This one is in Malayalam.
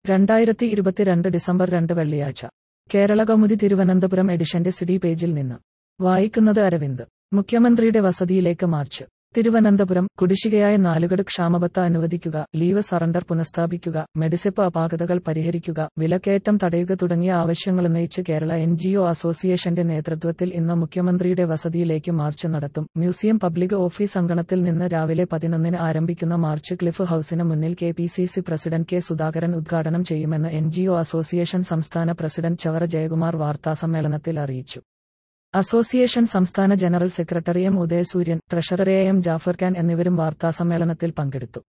രണ്ടായിരത്തി ഇരുപത്തിരണ്ട് ഡിസംബർ രണ്ട് വെള്ളിയാഴ്ച കേരള കൗമുദി തിരുവനന്തപുരം എഡിഷന്റെ സിഡി പേജിൽ നിന്ന് വായിക്കുന്നത് അരവിന്ദ് മുഖ്യമന്ത്രിയുടെ വസതിയിലേക്ക് മാർച്ച് തിരുവനന്തപുരം കുടിശ്ശികയായ നാലുകട് ക്ഷാമബത്ത അനുവദിക്കുക ലീവ് സറണ്ടർ പുനഃസ്ഥാപിക്കുക മെഡിസിപ്പ് അപാകതകൾ പരിഹരിക്കുക വിലക്കയറ്റം തടയുക തുടങ്ങിയ ആവശ്യങ്ങളുന്നയിച്ച് കേരള എൻ ജി ഒ അസോസിയേഷന്റെ നേതൃത്വത്തിൽ ഇന്ന് മുഖ്യമന്ത്രിയുടെ വസതിയിലേക്ക് മാർച്ച് നടത്തും മ്യൂസിയം പബ്ലിക് ഓഫീസ് അങ്കണത്തിൽ നിന്ന് രാവിലെ പതിനൊന്നിന് ആരംഭിക്കുന്ന മാർച്ച് ക്ലിഫ് ഹൌസിന് മുന്നിൽ K P C C president K Sudhakaran ഉദ്ഘാടനം ചെയ്യുമെന്ന് എൻ ജി ഒ അസോസിയേഷൻ സംസ്ഥാന പ്രസിഡന്റ് ചവറ ജയകുമാർ വാർത്താസമ്മേളനത്തിൽ അറിയിച്ചു അസോസിയേഷൻ സംസ്ഥാന general secretary M Udayasooryan treasurer A M Jafar Khan എന്നിവരും വാർത്താസമ്മേളനത്തിൽ പങ്കെടുത്തു